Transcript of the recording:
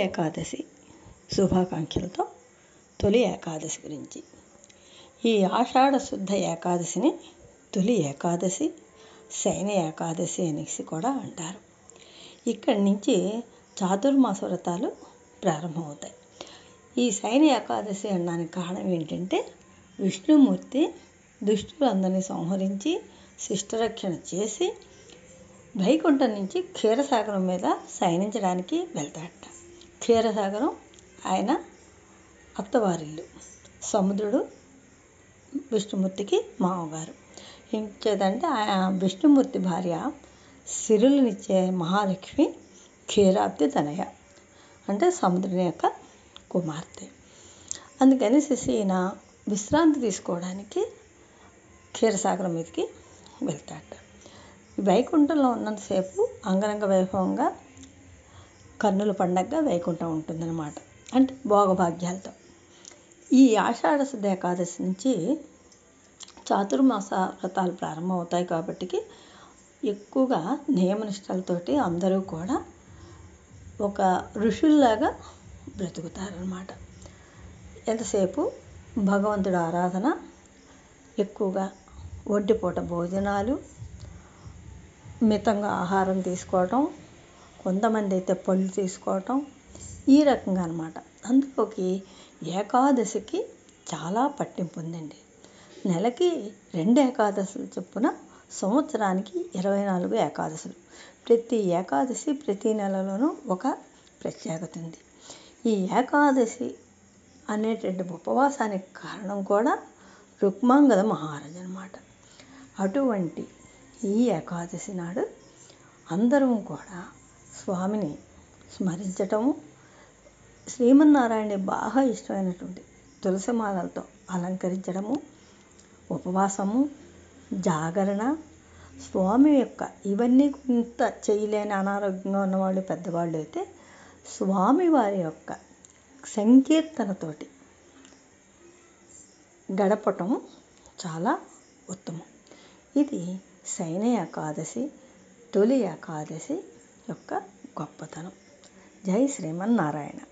ఏకాదశి శుభాకాంక్షలతో తొలి ఏకాదశి గురించి ఈ ఆషాఢ శుద్ధ ఏకాదశిని తొలి ఏకాదశి శయన ఏకాదశి అనేసి కూడా అంటారు ఇక్కడి నుంచి చాతుర్మాస వ్రతాలు ప్రారంభమవుతాయి ఈ శయన ఏకాదశి అనడానికి కారణం ఏంటంటే విష్ణుమూర్తి దుష్టులందరినీ సంహరించి శిష్టరక్షణ చేసి వైకుంఠం నుంచి క్షీరసాగరం మీద శయనించడానికి వెళ్తాడట క్షీరసాగరం ఆయన అత్తవారిల్లు సముద్రుడు విష్ణుమూర్తికి మామగారు ఇంకేదంటే ఆయన విష్ణుమూర్తి భార్య సిరులనిచ్చే మహాలక్ష్మి క్షీరాబ్ది తనయ అంటే సముద్రుని యొక్క కుమార్తె అందుకని ఈయన విశ్రాంతి తీసుకోవడానికి క్షీరసాగరం మీదకి వెళ్తాడట వైకుంఠంలో ఉన్నంతసేపు అంగరంగ వైభవంగా కన్నుల పండగగా వైకుంఠం ఉంటుందన్నమాట అంటే భోగభాగ్యాలతో ఈ ఆషాఢ శుద్ధ ఏకాదశి నుంచి చాతుర్మాస వ్రతాలు ప్రారంభమవుతాయి కాబట్టి ఎక్కువగా నియమనిష్టలతోటి అందరూ కూడా ఒక ఋషుల్లాగా బ్రతుకుతారనమాట ఎంతసేపు భగవంతుడి ఆరాధన ఎక్కువగా ఒంటిపూట భోజనాలు మితంగా ఆహారం తీసుకోవటం కొంతమంది అయితే పళ్ళు తీసుకోవటం ఈ రకంగా అనమాట అందులోకి ఏకాదశికి చాలా పట్టింపు ఉందండి నెలకి రెండు ఏకాదశులు చొప్పున సంవత్సరానికి ఇరవై నాలుగు ఏకాదశులు ప్రతి ఏకాదశి ప్రతి నెలలోనూ ఒక ప్రత్యేకత ఉంది ఈ ఏకాదశి అనేటువంటి ఉపవాసానికి కారణం కూడా రుక్మాంగద మహారాజు అనమాట అటువంటి ఈ ఏకాదశి నాడు అందరం కూడా స్వామిని స్మరించటము శ్రీమన్నారాయణ బాగా ఇష్టమైనటువంటి తులసిమాలలతో అలంకరించడము ఉపవాసము జాగరణ స్వామి యొక్క ఇవన్నీ ఇంత చేయలేని అనారోగ్యంగా ఉన్నవాళ్ళు పెద్దవాళ్ళు అయితే స్వామి వారి యొక్క సంకీర్తనతోటి గడపటం చాలా ఉత్తమం ఇది శయన ఏకాదశి తొలి ఏకాదశి యొక్క గొప్పతనం జై శ్రీమన్నారాయణ